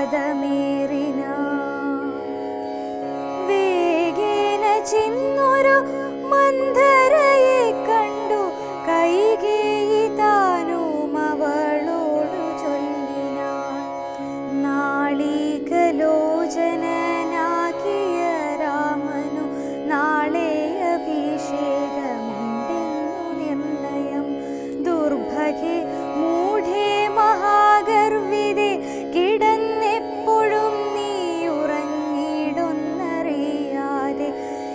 വേഗേന ചെന്നൊരു മന്ധരയെ കണ്ടു കൈകേയി താനും അവളോടു ചൊല്ലിനാൾ നാളികലോചനാകിയ രാമനു നാളെ അഭിഷേകമുണ്ടെന്നു നിർണയം ദുർഭഗെ മൂഢേ മഹാഗർവിതെ കിടന്നെപ്പോഴും നീ ഉറങ്ങിടുന്നറിയാതെ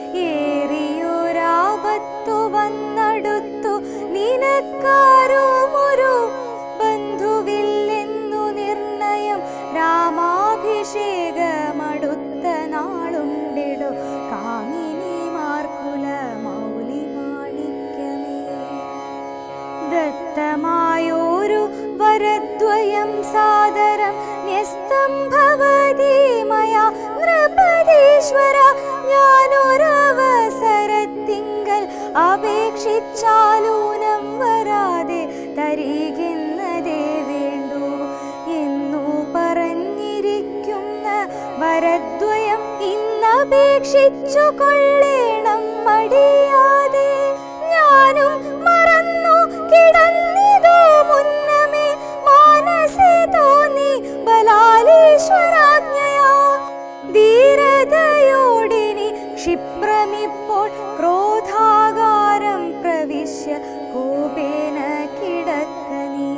ഏറിയൊരാപത്തു വന്നടുത്തു നിനക്കാരുമൊരു ബന്ധുവില്ലെന്നു നിർണയം രാമാഭിഷേകമടുത്ത നാളുണ്ടിടു കാമിനി മാർക്കുല മൗലി മാണിക്യമേ ദത്തമായോരു വരദ്വയം സാദരം ന്യസ്തം ഭവതി മയാ നൃപതീശ്വര ഞാനൊരവസരത്തിങ്കൽ അപേക്ഷിച്ചാലൂനം വരാതെ തരികുന്നതേ വേണ്ടു എന്നു പറഞ്ഞിരിക്കുന്ന വരദ്വയം ഇന്നപേക്ഷിച്ചു കൊള്ളേണം മടിയാതെ ഞാനും മറന്നു കിടന്നിതോ മുന്നമേ മാനസേ തോന്നി ബലാലീശ്വരാജ്ഞയാ ധീരതയോടിനി ക്ഷിപ്രമിപ്പോൾ ക്രോധാകാരം പ്രവിശ്യ കോപേന കിടക്ക നീ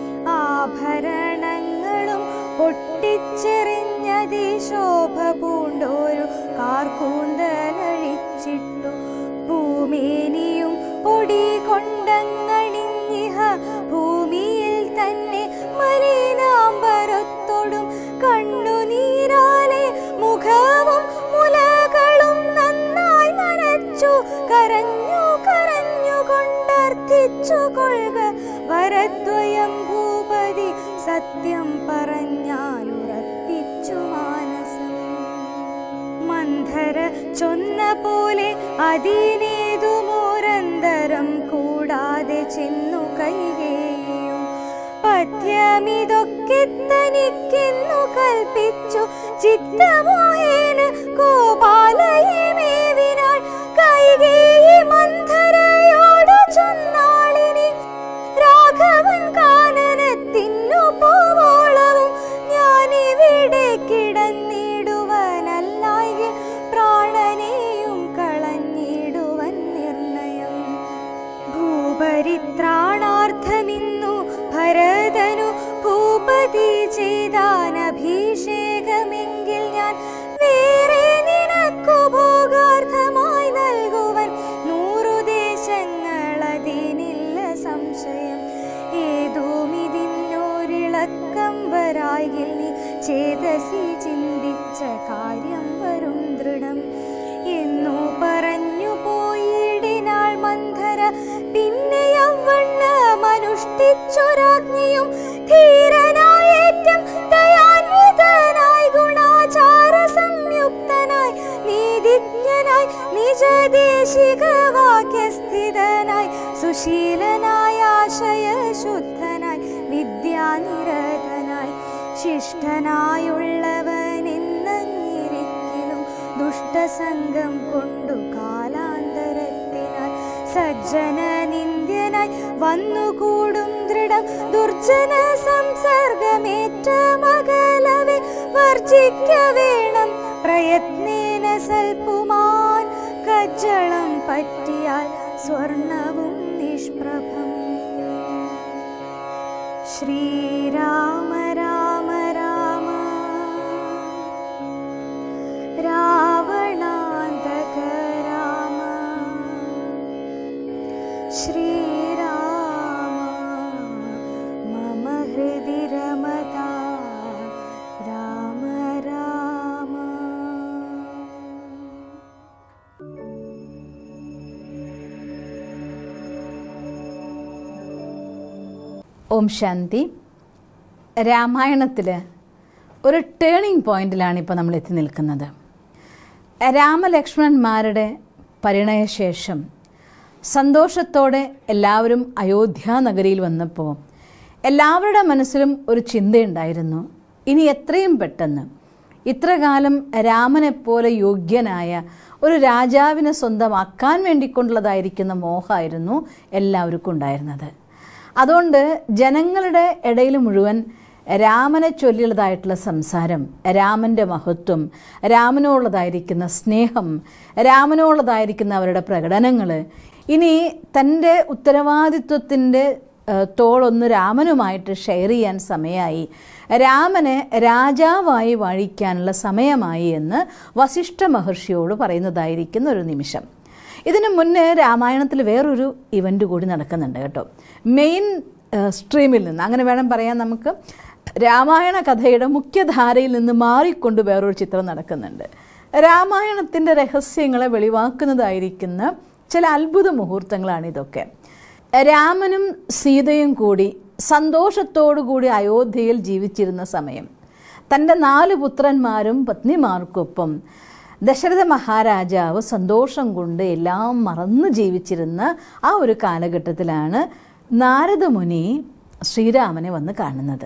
ആഭരണങ്ങളും പൊട്ടിച്ചെറിഞ്ഞതി ശോഭ പൂണ്ടോരു കാർക്കൂന്തലഴിച്ചിട്ടു ഭൂമേനിയും പൊടി കൊണ്ടങ്ങണിഞ്ഞിഹ ഭൂമിയിൽ തന്നെ മലിനാമ്പരത്തൊടും കണ്ണുനീരാലെ മുഖവും മുലകളും നന്നായി നനച്ചു കരഞ്ഞു കരഞ്ഞു കൊണ്ടർത്ഥിച്ചു കൊള്ളുക വരദ്വയം ഭൂപതി സത്യം പറഞ്ഞാലുറപ്പിച്ചു മാനസം മന്ധര ചൊന്ന പോലെ അതിനേതുമോരന്തരം കൂടാതെ ചെന്നു കൈകേയും പദ്യമിതൊക്കെ തനിക്കെന്നു കൽപ്പിച്ചു ചിത്തമോഹേന ഗോപാലയെ മേവിനാൾ കൈകേയി മന്ധരയോട് ചൊന്നാളിനി രാഘവൻ കാനനത്തിന്നു പോവോളവും ഞാനിവിടെ കിടന്നിടുവനല്ലായി പ്രാണനെയും കളഞ്ഞിടുവൻ നിർണയം ഭൂപരിത്രാണാർത്ഥമിന്നു ഭരതനു ഭൂപതി ചെയ്താനഭിഷേകമെങ്കിൽ ഞാൻ വേറെ നിനക്കു ഭോഗാർത്ഥമായി നൽകുവൻ നൂറു ദേശങ്ങളതിനില്ല സംശയം ഏതോമിതിന്നൊരിളക്കം വരായിൽ നീ ചേതസി ചിന്തിച്ച കാര്യം വരും ദൃഢം എന്നു പറഞ്ഞു പോയിടിനാൾ മന്ധര പിന്നെ അവണ്ണമനുഷ്ഠിച്ചൊരാജ്ഞയും ധീരനായേറ്റം ദയാന്വിതനായി ഗുണാചാര സംയുക്തനായി നീതിജ്ഞനായി നിജദേശിക വാക്യസ്ഥിതനായി സുശീലനായ ആശയ ശുദ്ധനായി വിദ്യാനിരതനായി ശിഷ്ടനായുള്ളവൻ എന്നങ്ങിരിക്കലും ദുഷ്ടസംഗം കൊണ്ടു കാലാന്തരത്തിനാൽ സജ്ജന നിന്ദ്യനായി വന്നുകൂടും ദൃഢം ദുർജന സംസർഗമേറ്റ മകലവെ വർജിക്ക വേണം പ്രയത്നേന സൽപുമാൻ കജ്ജളം പറ്റിയാൽ സ്വർണവും നിഷ്പ്രഭം ശ്രീരാമ രാമ രാമ രാവണാന്തക രാമ ശ്രീരാമ മമ ഹൃദി രമതാ രാമ രാമ ഓം ശാന്തി രാമായണത്തിൽ ഒരു ടേണിംഗ് പോയിന്റിലാണ് ഇപ്പോൾ നമ്മൾ എത്തി നിൽക്കുന്നത് രാമലക്ഷ്മണന്മാരുടെ പരിണയശേഷം സന്തോഷത്തോടെ എല്ലാവരും അയോധ്യ നഗരിയിൽ വന്നപ്പോൾ എല്ലാവരുടെ മനസ്സിലും ഒരു ചിന്തയുണ്ടായിരുന്നു ഇനി എത്രയും പെട്ടെന്ന് ഇത്രകാലം രാമനെപ്പോലെ യോഗ്യനായ ഒരു രാജാവിനെ സ്വന്തമാക്കാൻ വേണ്ടിക്കൊണ്ടുള്ളതായിരിക്കുന്ന മോഹമായിരുന്നു എല്ലാവർക്കും ഉണ്ടായിരുന്നത് അതുകൊണ്ട് ജനങ്ങളുടെ ഇടയിൽ മുഴുവൻ രാമനെ ചൊല്ലിയുള്ളതായിട്ടുള്ള സംസാരം രാമൻ്റെ മഹത്വം രാമനോടുള്ളതായിരിക്കുന്ന സ്നേഹം രാമനോടുള്ളതായിരിക്കുന്ന അവരുടെ പ്രകടനങ്ങൾ ഇനി തൻ്റെ ഉത്തരവാദിത്വത്തിൻ്റെ ഏഹ്, തോളൊന്ന് രാമനുമായിട്ട് ഷെയർ ചെയ്യാൻ സമയമായി രാമനെ രാജാവായി വാഴിക്കാനുള്ള സമയമായി എന്ന് വസിഷ്ഠ മഹർഷിയോട് പറയുന്നതായിരിക്കുന്ന ഒരു നിമിഷം ഇതിനു മുന്നേ രാമായണത്തിൽ വേറൊരു ഇവൻ്റ് കൂടി നടക്കുന്നുണ്ട് കേട്ടോ മെയിൻ സ്ട്രീമിൽ നിന്ന് അങ്ങനെ വേണം പറയാൻ നമുക്ക് രാമായണ കഥയുടെ മുഖ്യധാരയിൽ നിന്ന് മാറിക്കൊണ്ട് വേറൊരു ചിത്രം നടക്കുന്നുണ്ട് രാമായണത്തിൻ്റെ രഹസ്യങ്ങളെ വെളിവാക്കുന്നതായിരിക്കുന്ന ചില അത്ഭുത മുഹൂർത്തങ്ങളാണ് ഇതൊക്കെ രാമനും സീതയും കൂടി സന്തോഷത്തോടുകൂടി അയോധ്യയിൽ ജീവിച്ചിരുന്ന സമയം തൻ്റെ നാല് പുത്രന്മാരും പത്നിമാർക്കൊപ്പം ദശരഥ മഹാരാജാവ് സന്തോഷം കൊണ്ട് എല്ലാം മറന്നു ജീവിച്ചിരുന്ന ആ ഒരു കാലഘട്ടത്തിലാണ് നാരദമുനി ശ്രീരാമനെ വന്ന് കാണുന്നത്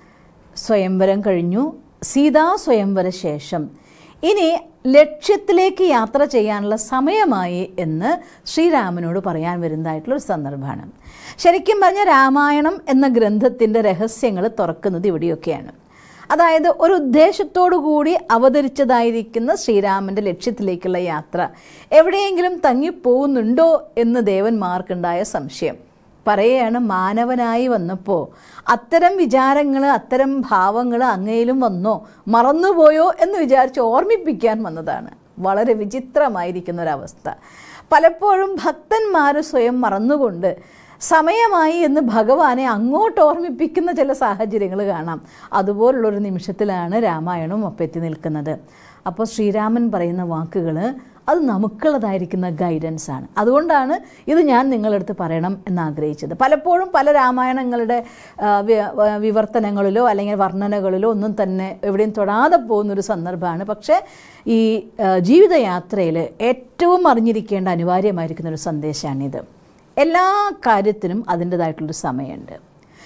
സ്വയംവരം കഴിഞ്ഞു സീതാ സ്വയംവര ശേഷം ഇനി ലക്ഷ്യത്തിലേക്ക് യാത്ര ചെയ്യാനുള്ള സമയമായി എന്ന് ശ്രീരാമനോട് പറയാൻ വരുന്നതായിട്ടുള്ള ഒരു സന്ദർഭമാണ് ശരിക്കും പറഞ്ഞ രാമായണം എന്ന ഗ്രന്ഥത്തിൻ്റെ രഹസ്യങ്ങൾ തുറക്കുന്നത് ഇവിടെയൊക്കെയാണ് അതായത് ഒരു ഉദ്ദേശത്തോടു കൂടി അവതരിച്ചതായിരിക്കുന്ന ശ്രീരാമൻ്റെ ലക്ഷ്യത്തിലേക്കുള്ള യാത്ര എവിടെയെങ്കിലും തങ്ങിപ്പോകുന്നുണ്ടോ എന്ന് ദേവന്മാർക്കുണ്ടായ സംശയം പറയുകയാണ് മാനവനായി വന്നപ്പോൾ അത്തരം വിചാരങ്ങൾ അത്തരം ഭാവങ്ങൾ അങ്ങയിലും വന്നോ മറന്നുപോയോ എന്ന് വിചാരിച്ച് ഓർമ്മിപ്പിക്കാൻ വന്നതാണ് വളരെ വിചിത്രമായിരിക്കുന്ന ഒരവസ്ഥ പലപ്പോഴും ഭക്തന്മാർ സ്വയം മറന്നുകൊണ്ട് സമയമായി എന്ന് ഭഗവാനെ അങ്ങോട്ട് ഓർമ്മിപ്പിക്കുന്ന ചില സാഹചര്യങ്ങൾ കാണാം അതുപോലുള്ളൊരു നിമിഷത്തിലാണ് രാമായണവും ഒപ്പെത്തി നിൽക്കുന്നത് അപ്പോൾ ശ്രീരാമൻ പറയുന്ന വാക്കുകൾ അത് നമുക്കുള്ളതായിരിക്കുന്ന ഗൈഡൻസ് ആണ് അതുകൊണ്ടാണ് ഇത് ഞാൻ നിങ്ങളടുത്ത് പറയണം എന്ന് ആഗ്രഹിച്ചത് പലപ്പോഴും പല രാമായണങ്ങളുടെ ആ, വി- വ- വിവർത്തനങ്ങളിലോ അല്ലെങ്കിൽ വർണ്ണനകളിലോ ഒന്നും തന്നെ എവിടെയും തൊടാതെ പോകുന്നൊരു സന്ദർഭമാണ് പക്ഷേ ഈ ആ, ജീവിതയാത്രയിൽ ഏറ്റവും അറിഞ്ഞിരിക്കേണ്ട അനിവാര്യമായിരിക്കുന്ന ഒരു സന്ദേശമാണിത് എല്ലാ കാര്യത്തിനും അതിൻ്റെതായിട്ടുള്ളൊരു സമയമുണ്ട്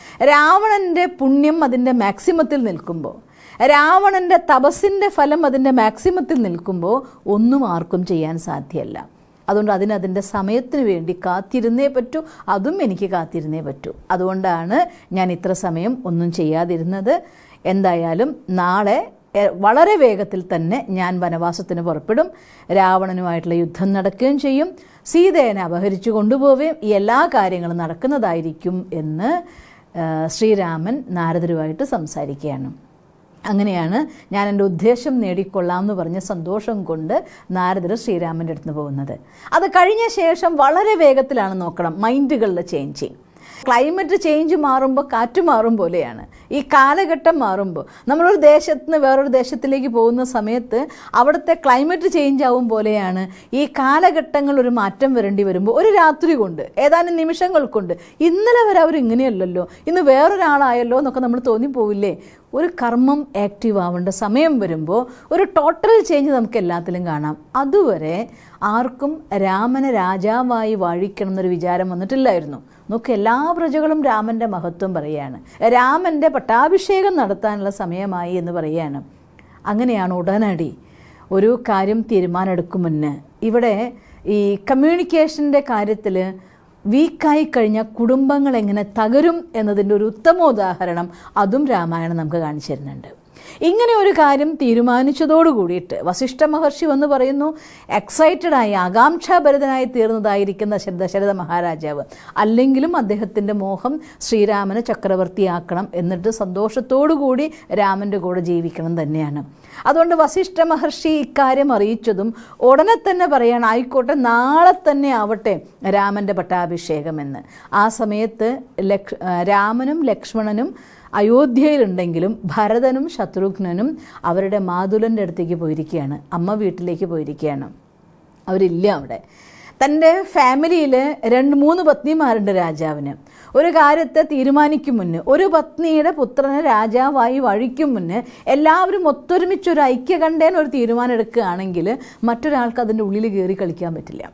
രാവണൻ്റെ പുണ്യം അതിൻ്റെ മാക്സിമത്തിൽ നിൽക്കുമ്പോൾ രാവണൻ്റെ തപസ്സിൻ്റെ ഫലം അതിൻ്റെ മാക്സിമത്തിൽ നിൽക്കുമ്പോൾ ഒന്നും ആർക്കും ചെയ്യാൻ സാധ്യമല്ല അതുകൊണ്ട് അതിന് അതിൻ്റെ സമയത്തിന് വേണ്ടി കാത്തിരുന്നേ പറ്റൂ അതും എനിക്ക് കാത്തിരുന്നേ പറ്റൂ അതുകൊണ്ടാണ് ഞാൻ ഇത്ര സമയം ഒന്നും ചെയ്യാതിരുന്നത് എന്തായാലും നാളെ എ- വളരെ വേഗത്തിൽ തന്നെ ഞാൻ വനവാസത്തിന് പുറപ്പെടും രാവണനുമായിട്ടുള്ള യുദ്ധം നടക്കുകയും ചെയ്യും സീതേനെ അപഹരിച്ചു കൊണ്ടുപോവുകയും ഈ എല്ലാ കാര്യങ്ങളും നടക്കുന്നതായിരിക്കും എന്ന് ആ, ശ്രീരാമൻ നാരദരുമായിട്ട് സംസാരിക്കുകയാണ് അങ്ങനെയാണ് ഞാൻ എൻ്റെ ഉദ്ദേശം നേടിക്കൊള്ളാം എന്ന് പറഞ്ഞ സന്തോഷം കൊണ്ട് നാരദർ ശ്രീരാമൻ്റെ അടുത്ത് പോകുന്നത് അത് കഴിഞ്ഞ ശേഷം വളരെ വേഗത്തിലാണ് നോക്കണം മൈൻഡുകളുടെ ചേഞ്ചിങ് ക്ലൈമറ്റ് ചേഞ്ച് മാറുമ്പോൾ കാറ്റ് മാറും പോലെയാണ് ഈ കാലഘട്ടം മാറുമ്പോൾ നമ്മളൊരു ദേശത്ത് നിന്ന് വേറൊരു ദേശത്തിലേക്ക് പോകുന്ന സമയത്ത് അവിടുത്തെ ക്ലൈമറ്റ് ചേഞ്ച് ആവും പോലെയാണ് ഈ കാലഘട്ടങ്ങൾ ഒരു മാറ്റം വരേണ്ടി വരുമ്പോൾ ഒരു രാത്രി കൊണ്ട് ഏതാനും നിമിഷങ്ങൾ കൊണ്ട് ഇന്നലെ വരെ അവർ ഇങ്ങനെയല്ലല്ലോ ഇന്ന് വേറൊരാളായല്ലോ എന്നൊക്കെ നമ്മൾ തോന്നിപ്പോവില്ലേ ഒരു കർമ്മം ആക്റ്റീവ് ആവേണ്ട സമയം വരുമ്പോൾ ഒരു ടോട്ടൽ ചേഞ്ച് നമുക്ക് എല്ലാത്തിലും കാണാം അതുവരെ ആർക്കും രാമനെ രാജാവായി വാഴിക്കണം എന്നൊരു വിചാരം വന്നിട്ടില്ലായിരുന്നു നോക്ക് എല്ലാ പ്രജകളും രാമൻ്റെ മഹത്വം പറയുകയാണ് രാമൻ്റെ പട്ടാഭിഷേകം നടത്താനുള്ള സമയമായി എന്ന് പറയുകയാണ് അങ്ങനെയാണ് ഉടനടി ഒരു കാര്യം തീരുമാനമെടുക്കും മുന്നേ ഇവിടെ ഈ കമ്മ്യൂണിക്കേഷൻ്റെ കാര്യത്തിൽ വീക്കായി കഴിഞ്ഞ കുടുംബങ്ങൾ എങ്ങനെ തകരും എന്നതിൻ്റെ ഒരു ഉത്തമ ഉദാഹരണം അതും രാമായണം നമുക്ക് കാണിച്ചു തരുന്നുണ്ട് ഇങ്ങനെ ഒരു കാര്യം തീരുമാനിച്ചതോടു കൂടിയിട്ട് വസിഷ്ഠ മഹർഷി വന്ന് പറയുന്നു എക്സൈറ്റഡായി ആകാംക്ഷാഭരിതനായി തീർന്നതായിരിക്കുന്ന ദശ- ദശരഥ മഹാരാജാവ് അല്ലെങ്കിലും അദ്ദേഹത്തിൻ്റെ മോഹം ശ്രീരാമനെ ചക്രവർത്തിയാക്കണം എന്നിട്ട് സന്തോഷത്തോടു കൂടി രാമൻ്റെ കൂടെ ജീവിക്കണം തന്നെയാണ് അതുകൊണ്ട് വസിഷ്ഠ മഹർഷി ഇക്കാര്യം അറിയിച്ചതും ഉടനെ തന്നെ പറയാണ് ആയിക്കോട്ടെ നാളെ തന്നെ ആവട്ടെ രാമൻ്റെ പട്ടാഭിഷേകമെന്ന് ആ സമയത്ത് ലക്ഷ രാമനും ലക്ഷ്മണനും അയോധ്യയിലുണ്ടെങ്കിലും ഭരതനും ശത്രുഘ്നനും അവരുടെ മാതുലൻ്റെ അടുത്തേക്ക് പോയിരിക്കുകയാണ് അമ്മ വീട്ടിലേക്ക് പോയിരിക്കുകയാണ് അവരില്ല അവിടെ തൻ്റെ ഫാമിലിയിൽ രണ്ട് മൂന്ന് പത്നിമാരുണ്ട് രാജാവിന് ഒരു കാര്യത്തെ തീരുമാനിക്കും മുന്നേ ഒരു പത്നിയുടെ പുത്രനെ രാജാവായി വഴിക്കും മുന്നേ എല്ലാവരും ഒത്തൊരുമിച്ച് ഒരു ഐക്യകണ്ഠേന ഒരു തീരുമാനം എടുക്കുകയാണെങ്കിൽ മറ്റൊരാൾക്ക് അതിൻ്റെ ഉള്ളിൽ കയറി കളിക്കാൻ പറ്റില്ല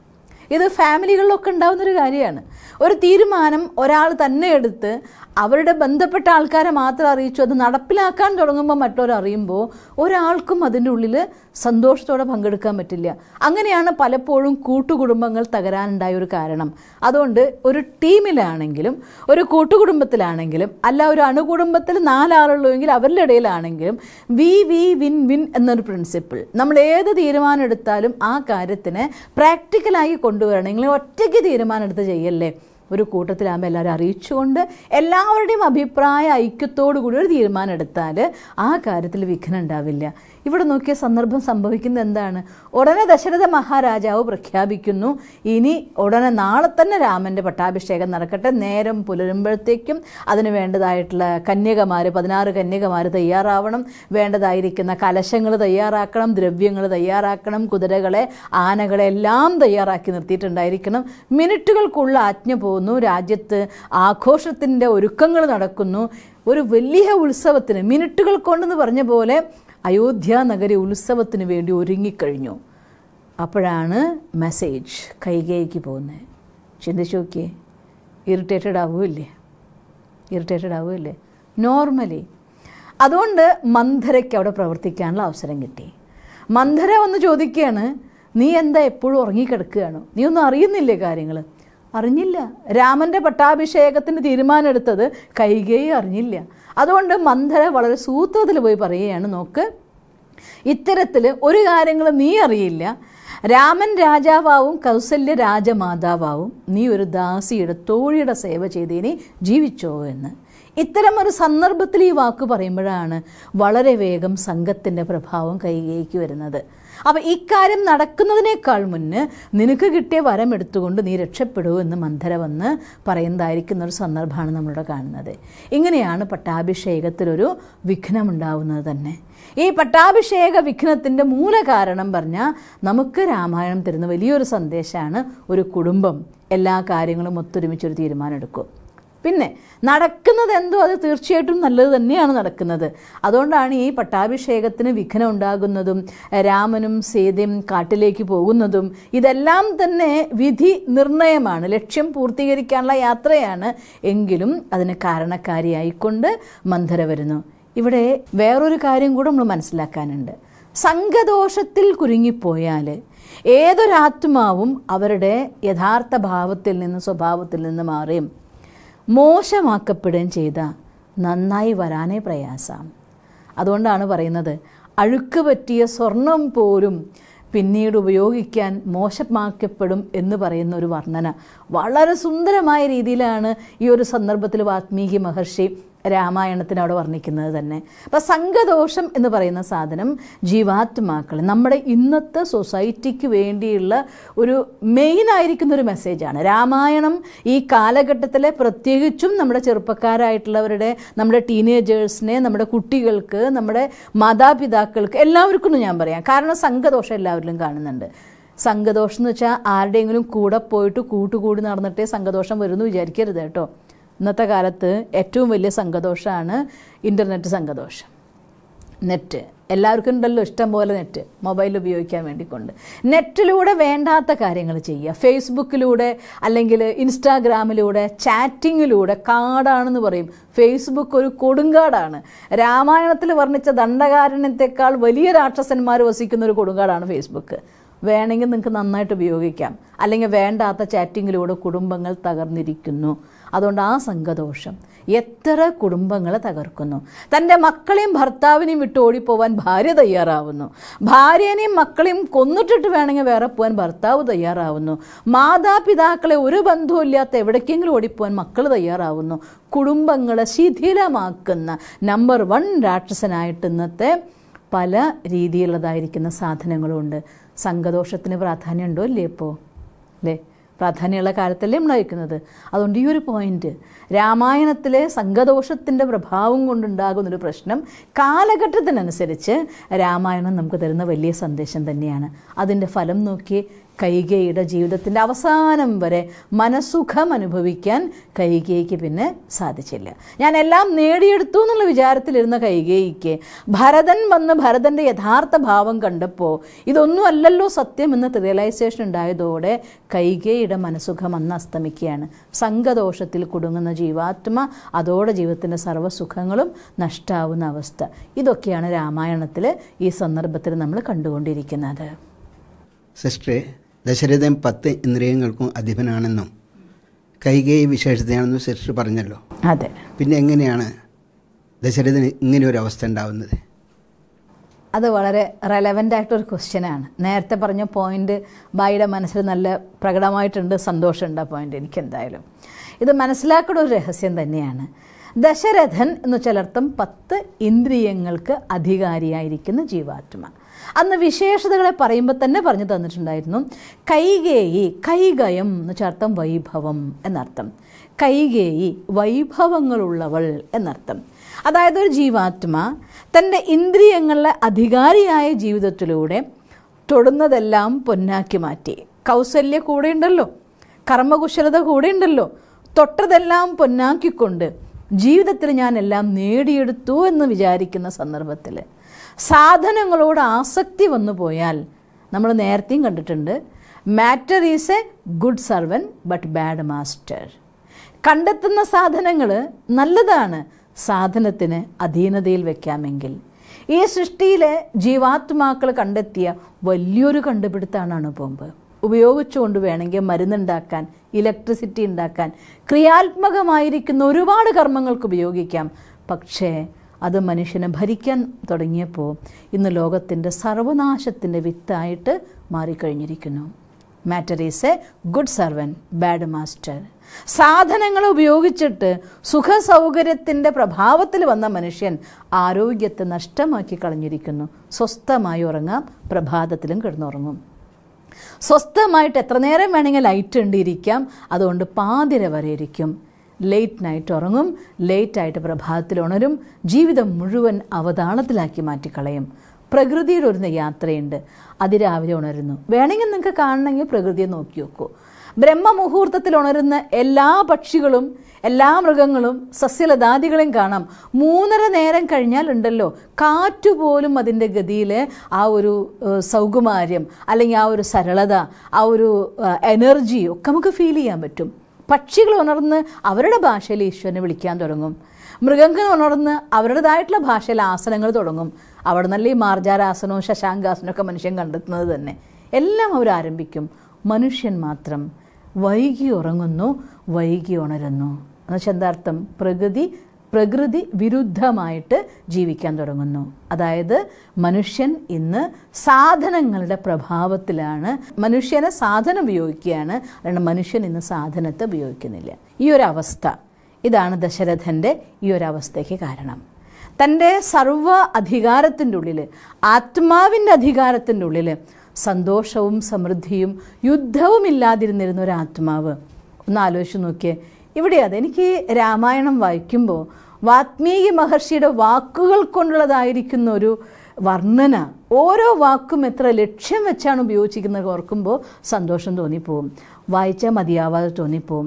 ഇത് ഫാമിലികളിലൊക്കെ ഉണ്ടാകുന്നൊരു കാര്യമാണ് ഒരു തീരുമാനം ഒരാൾ തന്നെ എടുത്ത് അവരുടെ ബന്ധപ്പെട്ട ആൾക്കാരെ മാത്രം അറിയിച്ചു അത് നടപ്പിലാക്കാൻ തുടങ്ങുമ്പോൾ മറ്റൊരു അറിയുമ്പോൾ ഒരാൾക്കും അതിൻ്റെ ഉള്ളിൽ സന്തോഷത്തോടെ പങ്കെടുക്കാൻ പറ്റില്ല അങ്ങനെയാണ് പലപ്പോഴും കൂട്ടുകുടുംബങ്ങൾ തകരാനുണ്ടായ ഒരു കാരണം അതുകൊണ്ട് ഒരു ടീമിലാണെങ്കിലും ഒരു കൂട്ടുകുടുംബത്തിലാണെങ്കിലും അല്ല ഒരു അണുകുടുംബത്തിൽ നാലാളുള്ളൂവെങ്കിൽ അവരുടെ ഇടയിലാണെങ്കിലും വി വി വിൻ വിൻ എന്നൊരു പ്രിൻസിപ്പിൾ നമ്മൾ ഏത് തീരുമാനം എടുത്താലും ആ കാര്യത്തിനെ പ്രാക്ടിക്കലായി കൊണ്ടുവരണമെങ്കിൽ ഒറ്റയ്ക്ക് തീരുമാനം എടുത്ത് ചെയ്യല്ലേ ഒരു കൂട്ടത്തിലാകുമ്പോൾ എല്ലാവരും അറിയിച്ചുകൊണ്ട് എല്ലാവരുടെയും അഭിപ്രായ ഐക്യത്തോടു കൂടി ഒരു തീരുമാനം എടുത്താൽ ആ കാര്യത്തിൽ വിഘ്നം ഉണ്ടാവില്ല ഇവിടെ നോക്കിയ സന്ദർഭം സംഭവിക്കുന്നത് എന്താണ് ഉടനെ ദശരഥ മഹാരാജാവ് പ്രഖ്യാപിക്കുന്നു ഇനി ഉടനെ നാളെ തന്നെ രാമൻ്റെ പട്ടാഭിഷേകം നടക്കട്ടെ നേരം പുലരുമ്പോഴത്തേക്കും അതിന് വേണ്ടതായിട്ടുള്ള കന്യകമാർ പതിനാറ് കന്യകമാർ തയ്യാറാവണം വേണ്ടതായിരിക്കുന്ന കലശങ്ങൾ തയ്യാറാക്കണം ദ്രവ്യങ്ങൾ തയ്യാറാക്കണം കുതിരകളെ ആനകളെ എല്ലാം തയ്യാറാക്കി നിർത്തിയിട്ടുണ്ടായിരിക്കണം മിനിറ്റുകൾക്കുള്ള ആജ്ഞ പോകുന്നു രാജ്യത്ത് ആഘോഷത്തിൻ്റെ ഒരുക്കങ്ങൾ നടക്കുന്നു ഒരു വലിയ ഉത്സവത്തിന് മിനിറ്റുകൾ കൊണ്ടെന്ന് പറഞ്ഞ പോലെ അയോധ്യ നഗരി ഉത്സവത്തിന് വേണ്ടി ഒരുങ്ങിക്കഴിഞ്ഞു അപ്പോഴാണ് മെസ്സേജ് കൈകേയിക്ക് പോകുന്നത് ചിന്തിച്ചു നോക്കിയേ ഇറിറ്റേറ്റഡ് ആവുമില്ലേ ഇറിറ്റേറ്റഡ് ആവുമില്ലേ നോർമലി അതുകൊണ്ട് മന്ധരയ്ക്ക് അവിടെ പ്രവർത്തിക്കാനുള്ള അവസരം കിട്ടി മന്ധര ഒന്ന് ചോദിക്കുകയാണ് നീ എന്താ എപ്പോഴും ഉറങ്ങിക്കിടക്കുകയാണോ നീ ഒന്നും അറിയുന്നില്ലേ കാര്യങ്ങൾ അറിഞ്ഞില്ല രാമൻ്റെ പട്ടാഭിഷേകത്തിന് തീരുമാനമെടുത്തത് കൈകേയി അറിഞ്ഞില്ല അതുകൊണ്ട് മന്ധര വളരെ സൂത്രത്തിൽ പോയി പറയുകയാണ് നോക്ക് ഇത്തരത്തിൽ ഒരു കാര്യങ്ങൾ നീ അറിയില്ല രാമൻ രാജാവാവും കൗസല്യ രാജമാതാവാവും നീ ഒരു ദാസിയുടെ തോഴിയുടെ സേവ ചെയ്തേനി ജീവിച്ചോ എന്ന് ഇത്തരം ഒരു സന്ദർഭത്തിൽ ഈ വാക്ക് പറയുമ്പോഴാണ് വളരെ വേഗം സംഘത്തിൻ്റെ പ്രഭാവം കൈകേക്ക് വരുന്നത് അപ്പോൾ ഇക്കാര്യം നടക്കുന്നതിനേക്കാൾ മുന്ന് നിനക്ക് കിട്ടിയ വരം എടുത്തുകൊണ്ട് നീ രക്ഷപ്പെടൂ എന്ന് മന്ധര വന്ന് പറയുന്നതായിരിക്കുന്ന ഒരു സന്ദർഭമാണ് നമ്മളിവിടെ കാണുന്നത് ഇങ്ങനെയാണ് പട്ടാഭിഷേകത്തിലൊരു വിഘ്നമുണ്ടാവുന്നത് തന്നെ ഈ പട്ടാഭിഷേക വിഘ്നത്തിൻ്റെ മൂല കാരണം പറഞ്ഞാൽ നമുക്ക് രാമായണം തരുന്ന വലിയൊരു സന്ദേശമാണ് ഒരു കുടുംബം എല്ലാ കാര്യങ്ങളും ഒത്തൊരുമിച്ചൊരു തീരുമാനം എടുക്കും പിന്നെ നടക്കുന്നത് എന്തോ അത് തീർച്ചയായിട്ടും നല്ലത് തന്നെയാണ് നടക്കുന്നത് അതുകൊണ്ടാണ് ഈ പട്ടാഭിഷേകത്തിന് വിഘ്നം ഉണ്ടാകുന്നതും രാമനും സീതയും കാട്ടിലേക്ക് പോകുന്നതും ഇതെല്ലാം തന്നെ വിധി നിർണയമാണ് ലക്ഷ്യം പൂർത്തീകരിക്കാനുള്ള യാത്രയാണ് എങ്കിലും അതിന് കാരണക്കാരിയായിക്കൊണ്ട് മന്ധര വരുന്നു ഇവിടെ വേറൊരു കാര്യം കൂടെ നമ്മൾ മനസ്സിലാക്കാനുണ്ട് സംഘദോഷത്തിൽ കുരുങ്ങിപ്പോയാൽ ഏതൊരാത്മാവും അവരുടെ യഥാർത്ഥ ഭാവത്തിൽ നിന്ന് സ്വഭാവത്തിൽ നിന്ന് മാറിയും മോശമാക്കപ്പെടുകയും ചെയ്ത നന്നായി വരാനേ പ്രയാസം അതുകൊണ്ടാണ് പറയുന്നത് അഴുക്ക് പറ്റിയ സ്വർണം പോലും പിന്നീട് ഉപയോഗിക്കാൻ മോശമാക്കപ്പെടും എന്ന് പറയുന്ന ഒരു വർണ്ണന വളരെ സുന്ദരമായ രീതിയിലാണ് ഈ ഒരു സന്ദർഭത്തിൽ വാത്മീകി മഹർഷി രാമായണത്തിന് അവിടെ വർണ്ണിക്കുന്നത് തന്നെ അപ്പം സംഘദോഷം എന്ന് പറയുന്ന സാധനം ജീവാത്മാക്കൾ നമ്മുടെ ഇന്നത്തെ സൊസൈറ്റിക്ക് വേണ്ടിയുള്ള ഒരു മെയിൻ ആയിരിക്കുന്ന ഒരു മെസ്സേജാണ് രാമായണം ഈ കാലഘട്ടത്തിലെ പ്രത്യേകിച്ചും നമ്മുടെ ചെറുപ്പക്കാരായിട്ടുള്ളവരുടെ നമ്മുടെ ടീനേജേഴ്സിനെ നമ്മുടെ കുട്ടികൾക്ക് നമ്മുടെ മാതാപിതാക്കൾക്ക് എല്ലാവർക്കും എന്ന് ഞാൻ പറയാം കാരണം സംഘദോഷം എല്ലാവരിലും കാണുന്നുണ്ട് സംഘദോഷം എന്ന് വെച്ചാൽ ആരുടെയെങ്കിലും കൂടെ പോയിട്ട് കൂട്ടുകൂടി നടന്നിട്ടേ സംഘദോഷം വരുമെന്ന് വിചാരിക്കരുത് കേട്ടോ ഇന്നത്തെ കാലത്ത് ഏറ്റവും വലിയ സംഘദോഷമാണ് ഇൻ്റർനെറ്റ് സംഘദോഷം നെറ്റ് എല്ലാവർക്കും ഉണ്ടല്ലോ ഇഷ്ടം പോലെ നെറ്റ് മൊബൈൽ ഉപയോഗിക്കാൻ വേണ്ടിക്കൊണ്ട് നെറ്റിലൂടെ വേണ്ടാത്ത കാര്യങ്ങൾ ചെയ്യുക ഫേസ്ബുക്കിലൂടെ അല്ലെങ്കിൽ ഇൻസ്റ്റാഗ്രാമിലൂടെ ചാറ്റിങ്ങിലൂടെ കാടാണെന്ന് പറയും ഫേസ്ബുക്ക് ഒരു കൊടുങ്കാടാണ് രാമായണത്തിൽ വർണ്ണിച്ച ദണ്ഡകാരണ്യത്തെക്കാൾ വലിയ രാക്ഷസന്മാർ വസിക്കുന്ന ഒരു കൊടുങ്കാടാണ് ഫേസ്ബുക്ക് വേണമെങ്കിൽ നിങ്ങൾക്ക് നന്നായിട്ട് ഉപയോഗിക്കാം അല്ലെങ്കിൽ വേണ്ടാത്ത ചാറ്റിങ്ങിലൂടെ കുടുംബങ്ങൾ തകർന്നിരിക്കുന്നു അതുകൊണ്ട് ആ സംഘദോഷം എത്ര കുടുംബങ്ങളെ തകർക്കുന്നു തൻ്റെ മക്കളെയും ഭർത്താവിനെയും വിട്ട് ഓടിപ്പോവാൻ ഭാര്യ തയ്യാറാവുന്നു ഭാര്യനെയും മക്കളെയും കൊന്നിട്ടിട്ട് വേണമെങ്കിൽ വേറെ പോകാൻ ഭർത്താവ് തയ്യാറാവുന്നു മാതാപിതാക്കളെ ഒരു ബന്ധവുമില്ലാത്ത എവിടേക്കെങ്കിലും ഓടിപ്പോവാൻ മക്കൾ തയ്യാറാവുന്നു കുടുംബങ്ങളെ ശിഥിലമാക്കുന്ന നമ്പർ വൺ രാക്ഷസനായിട്ട് ഇന്നത്തെ പല രീതിയിലുള്ളതായിരിക്കുന്ന സാധനങ്ങളുണ്ട് സംഘദോഷത്തിന് പ്രാധാന്യമുണ്ടോ ഇല്ലേ ഇപ്പോൾ അല്ലേ പ്രാധാന്യമുള്ള കാലത്തല്ലേ നമ്മൾ അയക്കുന്നത് അതുകൊണ്ട് ഈ ഒരു പോയിന്റ് രാമായണത്തിലെ സംഘദോഷത്തിൻ്റെ പ്രഭാവം കൊണ്ടുണ്ടാകുന്നൊരു പ്രശ്നം കാലഘട്ടത്തിനനുസരിച്ച് രാമായണം നമുക്ക് തരുന്ന വലിയ സന്ദേശം തന്നെയാണ് അതിൻ്റെ ഫലം നോക്കി കൈകേയിയുടെ ജീവിതത്തിൻ്റെ അവസാനം വരെ മനസുഖം അനുഭവിക്കാൻ കൈകേയിക്ക് പിന്നെ സാധിച്ചില്ല ഞാൻ എല്ലാം നേടിയെടുത്തു എന്നുള്ള വിചാരത്തിലിരുന്ന കൈകേയിക്ക് ഭരതൻ വന്ന് ഭരതൻ്റെ യഥാർത്ഥ ഭാവം കണ്ടപ്പോൾ ഇതൊന്നും അല്ലല്ലോ സത്യം എന്ന റിയലൈസേഷൻ ഉണ്ടായതോടെ കൈകേയിയുടെ മനസുഖം അന്ന് അസ്തമിക്കുകയാണ് സംഘദോഷത്തിൽ കുടുങ്ങുന്ന ജീവാത്മ അതോടെ ജീവിതത്തിൻ്റെ സർവ്വസുഖങ്ങളും നഷ്ടാവുന്ന അവസ്ഥ ഇതൊക്കെയാണ് രാമായണത്തിൽ ഈ സന്ദർഭത്തിൽ നമ്മൾ കണ്ടുകൊണ്ടിരിക്കുന്നത് സിസ്റ്ററെ ദശരഥൻ പത്ത് ഇന്ദ്രിയങ്ങൾക്കും അധിപനാണെന്നും കൈകേയി വിശേഷതയാണെന്നും സിസ്റ്റർ പറഞ്ഞല്ലോ അതെ പിന്നെ എങ്ങനെയാണ് ദശരഥന് ഇങ്ങനെ ഒരു അവസ്ഥ ഉണ്ടാവുന്നത് അത് വളരെ റെലവൻ്റ് ആയിട്ടൊരു ക്വസ്റ്റ്യനാണ് നേരത്തെ പറഞ്ഞ പോയിന്റ് ബായിയുടെ മനസ്സിൽ നല്ല പ്രകടമായിട്ടുണ്ട് സന്തോഷമുണ്ട് ആ പോയിന്റ് എനിക്ക് എന്തായാലും ഇത് മനസ്സിലാക്കുന്ന ഒരു രഹസ്യം തന്നെയാണ് ദശരഥൻ എന്ന് ചിലർത്ഥം പത്ത് ഇന്ദ്രിയങ്ങൾക്ക് അധികാരിയായിരിക്കുന്ന ജീവാത്മ അന്ന് വിശേഷതകളെ പറയുമ്പോൾ തന്നെ പറഞ്ഞു തന്നിട്ടുണ്ടായിരുന്നു കൈകേയി കൈകയം എന്ന് ചേർത്തം വൈഭവം എന്നർത്ഥം കൈകേയി വൈഭവങ്ങളുള്ളവൾ എന്നർത്ഥം അതായത് ഒരു ജീവാത്മ തൻ്റെ ഇന്ദ്രിയങ്ങളിലെ അധികാരിയായ ജീവിതത്തിലൂടെ തൊടുന്നതെല്ലാം പൊന്നാക്കി മാറ്റി കൗസല്യ കൂടെയുണ്ടല്ലോ കർമ്മകുശലത കൂടെയുണ്ടല്ലോ തൊട്ടതെല്ലാം പൊന്നാക്കിക്കൊണ്ട് ജീവിതത്തിൽ ഞാൻ എല്ലാം നേടിയെടുത്തു എന്ന് വിചാരിക്കുന്ന സന്ദർഭത്തിൽ സാധനങ്ങളോട് ആസക്തി വന്നു പോയാൽ നമ്മൾ നേരത്തെയും കണ്ടിട്ടുണ്ട് matter is a good servant but bad master കണ്ടെത്തുന്ന സാധനങ്ങൾ നല്ലതാണ് സാധനത്തിന് അധീനതയിൽ വെക്കാമെങ്കിൽ ഈ സൃഷ്ടിയിലെ ജീവാത്മാക്കൾ കണ്ടെത്തിയ വലിയൊരു കണ്ടുപിടുത്തമാണ് ബോംബ് ഉപയോഗിച്ചുകൊണ്ട് വേണമെങ്കിൽ മരുന്നുണ്ടാക്കാൻ ഇലക്ട്രിസിറ്റി ഉണ്ടാക്കാൻ ക്രിയാത്മകമായിരിക്കുന്ന ഒരുപാട് കർമ്മങ്ങൾക്ക് ഉപയോഗിക്കാം പക്ഷേ അത് മനുഷ്യനെ ഭരിക്കാൻ തുടങ്ങിയപ്പോൾ ഇന്ന് ലോകത്തിൻ്റെ സർവനാശത്തിൻ്റെ വിത്തായിട്ട് മാറിക്കഴിഞ്ഞിരിക്കുന്നു matter is a good servant bad master സാധനങ്ങൾ ഉപയോഗിച്ചിട്ട് സുഖ സൗകര്യത്തിൻ്റെ പ്രഭാവത്തിൽ വന്ന മനുഷ്യൻ ആരോഗ്യത്തെ നഷ്ടമാക്കി കളഞ്ഞിരിക്കുന്നു സ്വസ്ഥമായി ഉറങ്ങാം പ്രഭാതത്തിലും കിടന്നുറങ്ങും സ്വസ്ഥമായിട്ട് എത്ര നേരം വേണമെങ്കിൽ ലൈറ്റ് ഉണ്ടിരിക്കാം അതുകൊണ്ട് പാതിര വരെ ഇരിക്കും ലേറ്റ് നൈറ്റ് ഉറങ്ങും ലേറ്റായിട്ട് പ്രഭാതത്തിൽ ഉണരും ജീവിതം മുഴുവൻ അവതാളത്തിലാക്കി മാറ്റിക്കളയും പ്രകൃതിയുടെ ഒരു യാത്രയുണ്ട് അതിരാവിലെ ഉണരുന്നു വേണമെങ്കിൽ നിങ്ങൾക്ക് കാണണമെങ്കിൽ പ്രകൃതിയെ നോക്കി നോക്കൂ ബ്രഹ്മമുഹൂർത്തത്തിൽ ഉണരുന്ന എല്ലാ പക്ഷികളും എല്ലാ മൃഗങ്ങളും സസ്യലതാദികളെയും കാണാം മൂന്നര നേരം കഴിഞ്ഞാൽ ഉണ്ടല്ലോ കാറ്റുപോലും അതിൻ്റെ ഗതിയിൽ ആ ഒരു ഏഹ്, സൗകുമാര്യം അല്ലെങ്കിൽ ആ ഒരു സരളത ആ ഒരു ഏഹ്, എനർജി ഒക്കെ നമുക്ക് ഫീൽ ചെയ്യാൻ പറ്റും പക്ഷികൾ ഉണർന്ന് അവരുടെ ഭാഷയിൽ ഈശ്വരനെ വിളിക്കാൻ തുടങ്ങും മൃഗങ്ങൾ ഉണർന്ന് അവരുടേതായിട്ടുള്ള ഭാഷയിൽ ആസനങ്ങൾ തുടങ്ങും അവിടെ നല്ല ഈ മാർജാരാസനവും ശശാങ്കാസനവും ഒക്കെ മനുഷ്യൻ കണ്ടെത്തുന്നത് തന്നെ എല്ലാം അവർ ആരംഭിക്കും മനുഷ്യൻ മാത്രം വൈകി ഉറങ്ങുന്നു വൈകി ഉണരുന്നു എന്നുവെച്ചാൽ എന്താർത്ഥം പ്രകൃതി പ്രകൃതി വിരുദ്ധമായിട്ട് ജീവിക്കാൻ തുടങ്ങുന്നു അതായത് മനുഷ്യൻ ഇന്ന് സാധനങ്ങളുടെ പ്രഭാവത്തിലാണ് മനുഷ്യനെ സാധനം ഉപയോഗിക്കുകയാണ് അല്ലാണ്ട് മനുഷ്യൻ ഇന്ന് സാധനത്തെ ഉപയോഗിക്കുന്നില്ല ഈ ഒരു അവസ്ഥ ഇതാണ് ദശരഥൻ്റെ ഈ ഒരു അവസ്ഥയ്ക്ക് കാരണം തൻ്റെ സർവ അധികാരത്തിൻ്റെ ഉള്ളിൽ ആത്മാവിൻ്റെ അധികാരത്തിൻ്റെ ഉള്ളിൽ സന്തോഷവും സമൃദ്ധിയും യുദ്ധവും ഇല്ലാതിരുന്നിരുന്ന ഒരു ആത്മാവ് ഒന്ന് ആലോചിച്ച് നോക്കിയേ ഇവിടെ അത് എനിക്ക് രാമായണം വായിക്കുമ്പോൾ വാത്മീകി മഹർഷിയുടെ വാക്കുകൾ കൊണ്ടുള്ളതായിരിക്കുന്ന ഒരു വർണ്ണന ഓരോ വാക്കും എത്ര ലക്ഷ്യം വെച്ചാണ് ഉപയോഗിച്ചിരിക്കുന്നത് ഓർക്കുമ്പോൾ സന്തോഷം തോന്നിപ്പോവും വായിച്ചാൽ മതിയാവാതെ തോന്നിപ്പോവും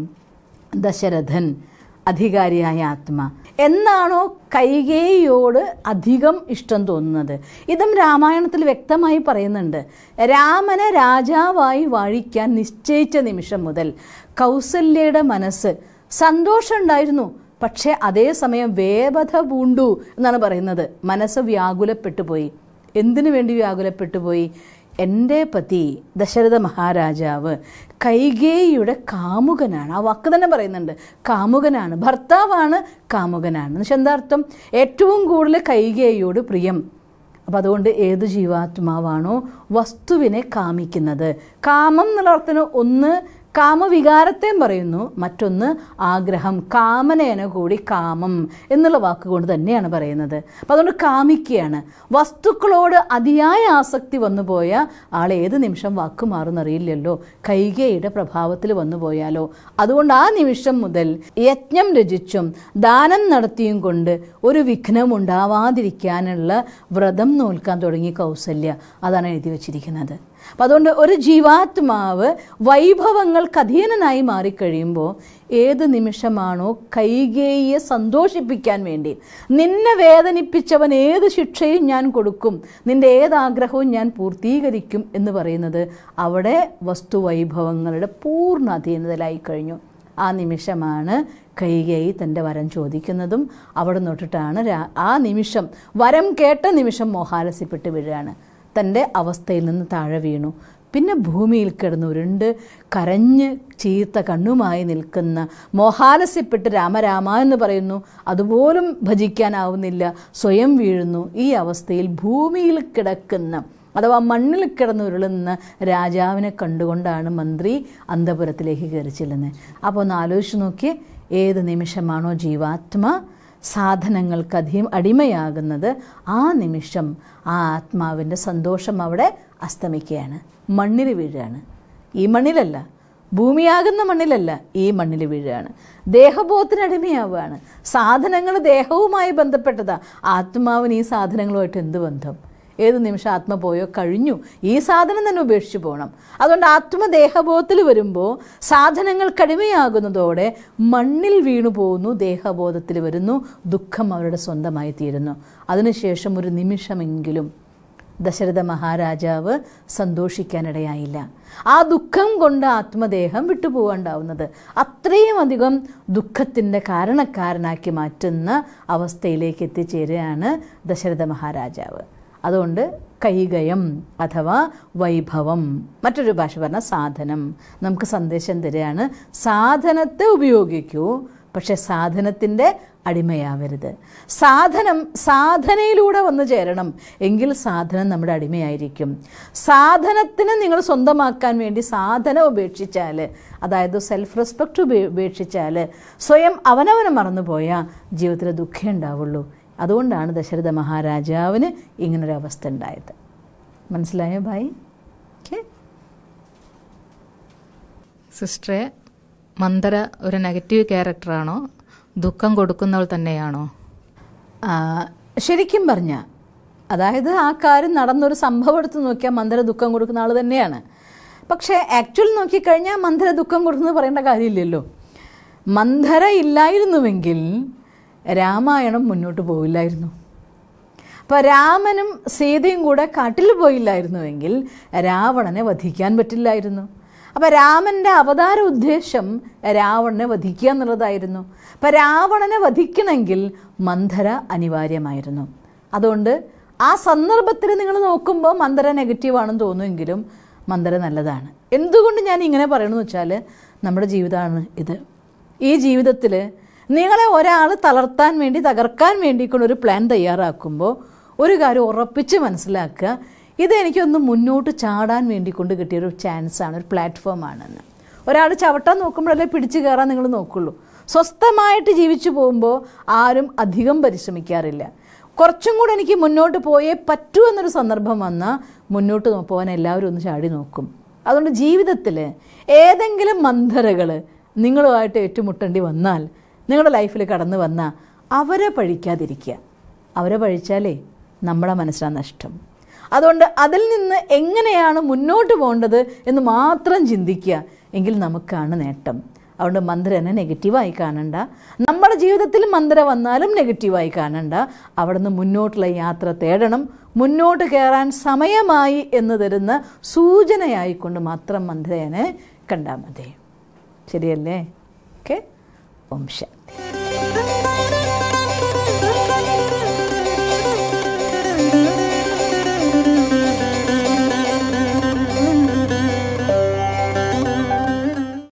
ദശരഥൻ അധികാരിയായ ആത്മ എന്നാണോ കൈകേയിയോട് അധികം ഇഷ്ടം തോന്നുന്നത് ഇതും രാമായണത്തിൽ വ്യക്തമായി പറയുന്നുണ്ട് രാമനെ രാജാവായി വാഴിക്കാൻ നിശ്ചയിച്ച നിമിഷം മുതൽ കൗസല്യയുടെ മനസ്സ് സന്തോഷമുണ്ടായിരുന്നു പക്ഷേ അതേസമയം വേവധ പൂണ്ടു എന്നാണ് പറയുന്നത് മനസ്സ് വ്യാകുലപ്പെട്ടു പോയി എന്തിനു വേണ്ടി വ്യാകുലപ്പെട്ടു പോയി എൻ്റെ പതി ദശരഥ മഹാരാജാവ് കൈകേയിയുടെ കാമുകനാണ് ആ വാക്ക് തന്നെ പറയുന്നുണ്ട് കാമുകനാണ് ഭർത്താവാണ് കാമുകനാണ് എന്നുവെച്ചാൽ എന്താ അർത്ഥം ഏറ്റവും കൂടുതൽ കൈകേയിയോട് പ്രിയം അപ്പം അതുകൊണ്ട് ഏത് ജീവാത്മാവാണോ വസ്തുവിനെ കാമിക്കുന്നത് കാമം എന്നുള്ള അർത്ഥത്തിന് ഒന്ന് കാമവികാരത്തെയും പറയുന്നു മറ്റൊന്ന് ആഗ്രഹം കാമനേന കൂടി കാമം എന്നുള്ള വാക്കുകൊണ്ട് തന്നെയാണ് പറയുന്നത് അപ്പം അതുകൊണ്ട് കാമിക്കുകയാണ് വസ്തുക്കളോട് അതിയായ ആസക്തി വന്നു പോയ ആൾ ഏത് നിമിഷം വാക്ക് മാറുന്നറിയില്ലല്ലോ കൈകയുടെ പ്രഭാവത്തിൽ വന്നു പോയാലോ അതുകൊണ്ട് ആ നിമിഷം മുതൽ യജ്ഞം രചിച്ചും ദാനം നടത്തിയും കൊണ്ട് ഒരു വിഘ്നം ഉണ്ടാവാതിരിക്കാനുള്ള വ്രതം നോൽക്കാൻ തുടങ്ങി കൗസല്യ അതാണ് എഴുതി വച്ചിരിക്കുന്നത് അപ്പം അതുകൊണ്ട് ഒരു ജീവാത്മാവ് വൈഭവങ്ങൾക്ക് അധീനനായി മാറിക്കഴിയുമ്പോൾ ഏത് നിമിഷമാണോ കൈകേയെ സന്തോഷിപ്പിക്കാൻ വേണ്ടി നിന്നെ വേദനിപ്പിച്ചവൻ ഏത് ശിക്ഷയും ഞാൻ കൊടുക്കും നിന്റെ ഏത് ആഗ്രഹവും ഞാൻ പൂർത്തീകരിക്കും എന്ന് പറയുന്നത് അവിടെ വസ്തുവൈഭവങ്ങളുടെ പൂർണ്ണ അധീനതയിലായി കഴിഞ്ഞു ആ നിമിഷമാണ് കൈകേയി തൻ്റെ വരം ചോദിക്കുന്നതും അവിടെ നോട്ടിട്ടാണ് രാ- ആ നിമിഷം വരം കേട്ട നിമിഷം മോഹാലസ്യപ്പെട്ട് വീഴുകയാണ് തൻ്റെ അവസ്ഥയിൽ നിന്ന് താഴെ വീണു പിന്നെ ഭൂമിയിൽ കിടന്ന് ഉരുണ്ട് കരഞ്ഞ് ചീർത്ത കണ്ണുമായി നിൽക്കുന്ന മോഹാലസ്യപ്പെട്ട് രാമരാമ എന്ന് പറയുന്നു അതുപോലും ഭജിക്കാനാവുന്നില്ല സ്വയം വീഴുന്നു ഈ അവസ്ഥയിൽ ഭൂമിയിൽ കിടക്കുന്ന അഥവാ മണ്ണിൽ കിടന്നുരുളുന്ന രാജാവിനെ കണ്ടുകൊണ്ടാണ് മന്ത്രി അന്തപുരത്തിലേക്ക് കയറി ചെല്ലുന്നത് അപ്പോൾ ഒന്ന് ആലോചിച്ച് നോക്കിയേ ഏത് നിമിഷമാണോ ജീവാത്മ സാധനങ്ങൾക്ക് അധികം അടിമയാകുന്നത് ആ നിമിഷം ആ ആത്മാവിൻ്റെ സന്തോഷം അവിടെ അസ്തമിക്കുകയാണ് മണ്ണിൽ വീഴുകയാണ് ഈ മണ്ണിലല്ല ഭൂമിയാകുന്ന മണ്ണിലല്ല ഈ മണ്ണിൽ വീഴുകയാണ് ദേഹബോധത്തിന് അടിമയാവുകയാണ് സാധനങ്ങൾ ദേഹവുമായി ബന്ധപ്പെട്ടതാ ആത്മാവിന് ഈ സാധനങ്ങളുമായിട്ട് എന്ത് ബന്ധം ഏത് നിമിഷം ആത്മ പോയോ കഴിഞ്ഞു ഈ സാധനം തന്നെ ഉപേക്ഷിച്ച് പോകണം അതുകൊണ്ട് ആത്മദേഹബോധത്തിൽ വരുമ്പോൾ സാധനങ്ങൾ കടിമയാകുന്നതോടെ മണ്ണിൽ വീണു പോകുന്നു ദേഹബോധത്തിൽ വരുന്നു ദുഃഖം അവരുടെ സ്വന്തമായി തീരുന്നു അതിനുശേഷം ഒരു നിമിഷമെങ്കിലും ദശരഥ മഹാരാജാവ് സന്തോഷിക്കാനിടയായില്ല ആ ദുഃഖം കൊണ്ട് ആത്മദേഹം വിട്ടുപോകാണ്ടാവുന്നത് അത്രയും അധികം ദുഃഖത്തിൻ്റെ കാരണക്കാരനാക്കി മാറ്റുന്ന അവസ്ഥയിലേക്ക് എത്തിച്ചേരുകയാണ് ദശരഥ മഹാരാജാവ് അതുകൊണ്ട് കൈകയം അഥവാ വൈഭവം മറ്റൊരു ഭാഷ പറഞ്ഞ സാധനം നമുക്ക് സന്ദേശം തരികയാണ് സാധനത്തെ ഉപയോഗിക്കൂ പക്ഷെ സാധനത്തിൻ്റെ അടിമയാവരുത് സാധനം സാധനയിലൂടെ വന്നു ചേരണം എങ്കിൽ സാധനം നമ്മുടെ അടിമയായിരിക്കും സാധനത്തിന് നിങ്ങൾ സ്വന്തമാക്കാൻ വേണ്ടി സാധനം ഉപേക്ഷിച്ചാൽ അതായത് സെൽഫ് റെസ്പെക്റ്റ് ഉപേക്ഷിച്ചാൽ സ്വയം അവനവനെ മറന്നുപോയാൽ ജീവിതത്തിൽ ദുഃഖം ഉണ്ടാവുള്ളൂ അതുകൊണ്ടാണ് ദശരഥ മഹാരാജാവിന് ഇങ്ങനൊരു അവസ്ഥ ഉണ്ടായത് മനസ്സിലായോ ഭായി ഓക്കെ സിസ്റ്ററെ മന്ദര ഒരു നെഗറ്റീവ് ക്യാരക്ടറാണോ ദുഃഖം കൊടുക്കുന്നവൾ തന്നെയാണോ ആ, ശരിക്കും പറഞ്ഞ അതായത് ആ കാര്യം നടന്നൊരു സംഭവം എടുത്ത് നോക്കിയാൽ മന്ദര ദുഃഖം കൊടുക്കുന്ന ആൾ തന്നെയാണ് പക്ഷേ ആക്ച്വൽ നോക്കിക്കഴിഞ്ഞാൽ മന്ദര ദുഃഖം കൊടുക്കുന്നത് പറയേണ്ട കാര്യമില്ലല്ലോ മന്ദര ഇല്ലായിരുന്നുവെങ്കിൽ രാമായണം മുന്നോട്ട് പോവില്ലായിരുന്നു അപ്പോൾ രാമനും സീതയും കൂടെ കാട്ടിൽ പോയില്ലായിരുന്നുവെങ്കിൽ രാവണനെ വധിക്കാൻ പറ്റില്ലായിരുന്നു അപ്പോൾ രാമൻ്റെ അവതാര ഉദ്ദേശം രാവണനെ വധിക്കുക എന്നുള്ളതായിരുന്നു അപ്പോൾ രാവണനെ വധിക്കണമെങ്കിൽ മന്ധര അനിവാര്യമായിരുന്നു അതുകൊണ്ട് ആ സന്ദർഭത്തിൽ നിങ്ങൾ നോക്കുമ്പോൾ മന്ദര നെഗറ്റീവാണെന്ന് തോന്നുമെങ്കിലും മന്ദര നല്ലതാണ് എന്തുകൊണ്ട് ഞാൻ ഇങ്ങനെ പറയണമെന്ന് വെച്ചാൽ നമ്മുടെ ജീവിതമാണ് ഇത് ഈ ജീവിതത്തിൽ നിങ്ങളെ ഒരാൾ തളർത്താൻ വേണ്ടി തകർക്കാൻ വേണ്ടിയിട്ടുള്ള ഒരു പ്ലാൻ തയ്യാറാക്കുമ്പോൾ ഒരു കാര്യം ഉറപ്പിച്ച് മനസ്സിലാക്കുക ഇത് എനിക്കൊന്ന് മുന്നോട്ട് ചാടാൻ വേണ്ടി കൊണ്ട് കിട്ടിയൊരു ചാൻസാണ് ഒരു പ്ലാറ്റ്ഫോമാണെന്ന് ഒരാൾ ചവിട്ടാൻ നോക്കുമ്പോഴല്ലേ പിടിച്ചു കയറാൻ നിങ്ങൾ നോക്കുള്ളൂ സ്വസ്ഥമായിട്ട് ജീവിച്ചു പോകുമ്പോൾ ആരും അധികം പരിശ്രമിക്കാറില്ല കുറച്ചും കൂടെ എനിക്ക് മുന്നോട്ട് പോയേ പറ്റൂ എന്നൊരു സന്ദർഭം വന്നാൽ മുന്നോട്ട് നോ- പോകാൻ എല്ലാവരും ഒന്ന് ചാടി നോക്കും അതുകൊണ്ട് ജീവിതത്തിൽ ഏതെങ്കിലും മന്ധരകൾ നിങ്ങളുമായിട്ട് ഏറ്റുമുട്ടേണ്ടി വന്നാൽ നിങ്ങളുടെ ലൈഫിൽ കടന്നു വന്നാൽ അവരെ പഴിക്കാതിരിക്കുക അവരെ പഴിച്ചാലേ നമ്മുടെ മനസ്സിലാണ് നഷ്ടം അതുകൊണ്ട് അതിൽ നിന്ന് എങ്ങനെയാണ് മുന്നോട്ട് പോകേണ്ടത് എന്ന് മാത്രം ചിന്തിക്കുക എങ്കിൽ നമുക്കാണ് നേട്ടം അതുകൊണ്ട് മന്ത്രനെ നെഗറ്റീവായി കാണണ്ട നമ്മുടെ ജീവിതത്തിൽ മന്ത്ര വന്നാലും നെഗറ്റീവായി കാണണ്ട അവിടെ നിന്ന് മുന്നോട്ടുള്ള യാത്ര തേടണം മുന്നോട്ട് കയറാൻ സമയമായി എന്ന് തരുന്ന സൂചനയായിക്കൊണ്ട് മാത്രം മന്ത്രനെ കണ്ടാൽ മതി ശരിയല്ലേ ഓക്കെ ഓം ശാന്തി